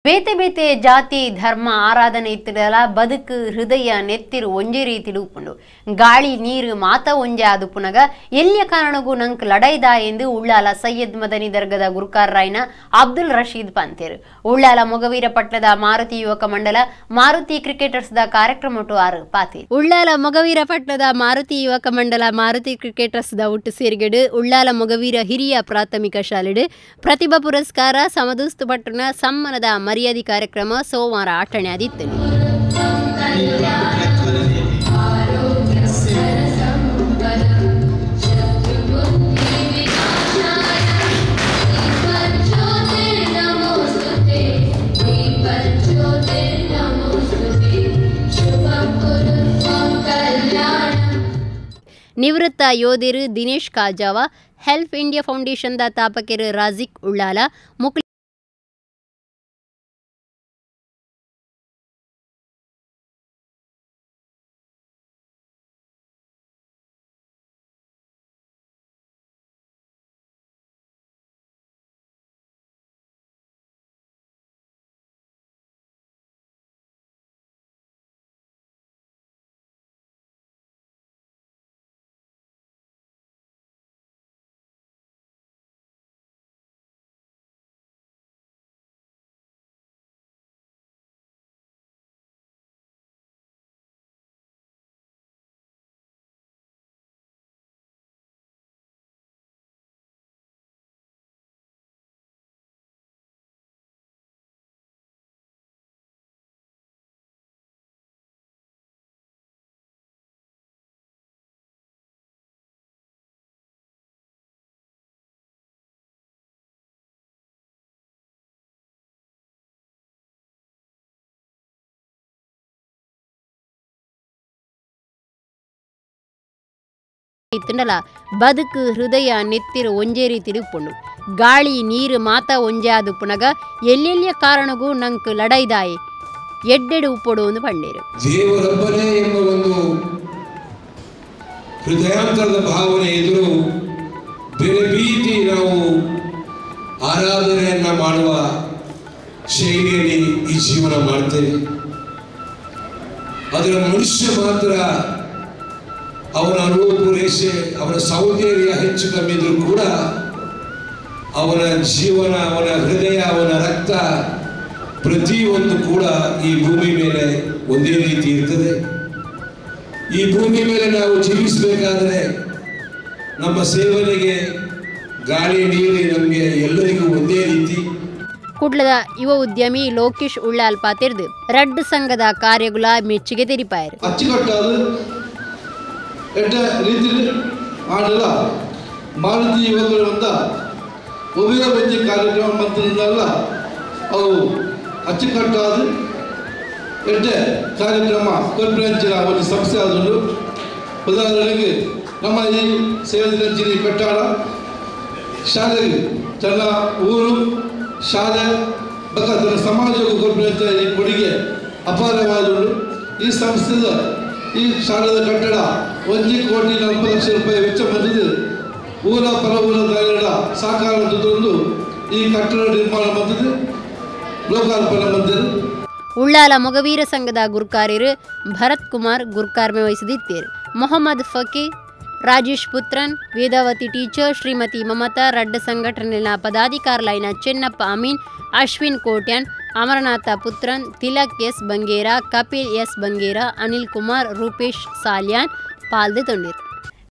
ಬೇತೆ ಬೇತೆ ಜಾತಿ ಧರ್ಮ ಆರಾಧನೆ ಇತ್ತಿಡಲ ಬದುಕು ಹೃದಯ ನೆತ್ತಿರು ಒಂಜೆ ರೀತಿಲು ಉಪ್ಪುಂಡು ಗಾಳಿ ನೀರು ಮಾತ ಒಂಜೆ ಆದು ಪುನಗ ಎಲ್ಲಿಯ ಕಾರಣಗೂ ನಂಕ್ ಲಡೈದ ಎಂದು ಉಳ್ಳಾಲ ಸೈಯದ್ ಮದನಿ ದರ್ಗದ ಗುರುಕಾರ್ರಾಯ್ನ ಅಬ್ದುಲ್ ರಶೀದ್ ಪಂತೇರು ಉಳ್ಳಾಲ ಮೊಗವೀರ ಪಟ್ಟಣದ ಮಾರುತಿ ಯುವಕ ಮಂಡಲ ಮಾರುತಿ ಕ್ರಿಕೆಟರ್ಸ್ ದ ಕಾರ್ಯಕ್ರಮ ಆರು ಪಾತಿ ಉಳ್ಳಾಲ ಮೊಗವೀರ ಪಟ್ಟಣದ ಮಾರುತಿ ಯುವಕ ಮಂಡಲ ಮಾರುತಿ ಕ್ರಿಕೆಟರ್ಸ್ ದ ಒಟ್ಟು ಸೇರ್ಗೆಡು ಉಳ್ಳಾಲ ಮೊಗವೀರ ಹಿರಿಯ ಪ್ರಾಥಮಿಕ ಶಾಲೆಡು ಪ್ರತಿಭಾ ಪುರಸ್ಕಾರ ಸಮದುಸ್ತು ಪಟ್ಟಣ ಸಮ್ಮಾನದ ಮರ್ಯಾದಿ ಕಾರ್ಯಕ್ರಮ ಸೋಮವಾರ ಆಟಣೆ ಆದಿತ್ತು ನಿವೃತ್ತ ಯೋಧರು ದಿನೇಶ್ ಕಾಜಾವ ಹೆಲ್ಪ್ ಇಂಡಿಯಾ ಫೌಂಡೇಶನ್ದ ತಾಪಕೆರು ರಾಜಿಕ್ ಉಳ್ಳಾಲ ಮುಕ್ಲಿ ಇತ್ತಂಡಲ ಬದುಕು ಹೃದಯ ನೆತ್ತಿರು ಒಂಜೇ ರೀತಿಲು ಉಪ್ಪುಂಡು ಗಾಳಿ ನೀರು ಮಾತ ಒಂಜೆ ಆದು ಪುನಗ ಎಲ್ಲೆಲ್ಲಿಯ ಕಾರಣಗೂ ನಂಕ್ ಲಡೈದಾಯೆ ಎಡ್ಡೆಡು ಉಪ್ಪೊಡು ಒಂದು ಪಂಡೇರು ದೇವರೊಬ್ಬನೇ ಎಂಬ ಒಂದು ಹೃದಯಾಂತರದ ಭಾವನೆ ಎದುರು ಬೇರೆ ರೀತಿ ನಾವು ಆರಾಧನೆಯನ್ನ ಮಾಡುವ ಶೈಲಿಯಲ್ಲಿ ಈ ಜೀವನ ಮಾಡ್ತೇವೆ ಅದರ ಮನುಷ್ಯ ಮಾತ್ರ ಅವನ ರೂಪು ರೇಷೆ ಅವನ ಸೌಂದರ್ಯ ಹೆಚ್ಚು ಕಮ್ಮಿ ಇದ್ರೂ ಕೂಡ ಅವನ ಜೀವನ ಅವನ ಹೃದಯ ಅವನ ರಕ್ತ ಪ್ರತಿಯೊಂದು ಕೂಡ ಈ ಭೂಮಿ ಮೇಲೆ ಒಂದೇ ರೀತಿ ಇರ್ತದೆ ಈ ಭೂಮಿ ಮೇಲೆ ನಾವು ಜೀವಿಸಬೇಕಾದ್ರೆ ನಮ್ಮ ಸೇವನೆಗೆ ಗಾಳಿ ನೀರು ನಮಗೆ ಎಲ್ಲರಿಗೂ ಒಂದೇ ರೀತಿ ಕುಡ್ಲದ ಯುವ ಉದ್ಯಮಿ ಲೋಕೇಶ್ ಉಳ್ಳಾಲ್ ಪಾತಿರ್ದು ರಡ್ ಸಂಘದ ಕಾರ್ಯಗುಲ ಮೆಚ್ಚುಗೆ ತೆರಿಪಾಯರು ಅಚ್ಚುಕಟ್ಟಾದ ಎಡ್ಡ ರೀತಿಯಲ್ಲಿ ಆಡಲ ಮಾರುತಿ ಯುವಕರಿಂದ ಉಭಯ ವೆಜ್ಜೆ ಕಾರ್ಯಕ್ರಮ ಮಂತ್ರದಿಂದಲ್ಲ ಅವು ಅಚ್ಚುಕಟ್ಟಾದ ಎಡ್ಡ ಕಾರ್ಯಕ್ರಮ ಕೊರ್ಪರೆನ್ಸಿನ ಒಂದು ಸಂಸ್ಥೆ ಆದರು ಉದಾಹರಣೆಗೆ ನಮ್ಮ ಈ ಸೇವದಿನಂಚಿನ ಕಟ್ಟಡ ಶಾಲೆಗೆ ತನ್ನ ಊರು ಶಾಲೆ ಮತ್ತು ಅದರ ಸಮಾಜಕ್ಕೆ ಕೊಟ್ಟಿರುವಂಥ ಈ ಕೊಡುಗೆ ಅಪಾರವಾದುಂಡು ಈ ಸಂಸ್ಥೆದ ಈ ಶಾಲೆದ ಕಟ್ಟಡ ಒಂದು ಕೋಟಿ ನಲವತ್ತು ಲಕ್ಷ ರೂಪಾಯಿ ವೆಚ್ಚ ಬಂದಿದ್ದು ಊರ ಪರ ಊರ ದಾರಿಗಳ ಸಹಕಾರ ಜೊತೆಗೊಂಡು ಈ ಕಟ್ಟಡ ನಿರ್ಮಾಣ ಬಂದಿದ್ದು ಲೋಕಾರ್ಪಣೆ ಬಂದಿದ್ದು ಉಳ್ಳಾಲ ಮೊಗವೀರ ಸಂಘದ ಗುರುಕಾರ್ಯರು ಭರತ್ ಕುಮಾರ್ ಗುರುಕಾರ್ಮೆ ವಹಿಸದಿತ್ತೇರು ಮೊಹಮ್ಮದ್ ಫಕೀರ್ ರಾಜೇಶ್ ಪುತ್ರನ್ ವೇದಾವತಿ ಟೀಚರ್ ಶ್ರೀಮತಿ ಮಮತಾ ರಡ್ಡ ಸಂಘಟನೆಯ ಪದಾಧಿಕಾರುಲೈನ ಚೆನ್ನಪ್ಪ ಅಮೀನ್ ಅಶ್ವಿನ್ ಕೋಟ್ಯಾನ್ ಅಮರನಾಥ ಪುತ್ರನ್ ತಿಲಕ್ ಎಸ್ ಬಂಗೇರ ಕಪಿಲ್ ಎಸ್ ಬಂಗೇರ ಅನಿಲ್ ಕುಮಾರ್ ರೂಪೇಶ್ ಸಾಲ್ಯಾನ್ ಪಾಲ್ದೆ ತೊಂದಿರು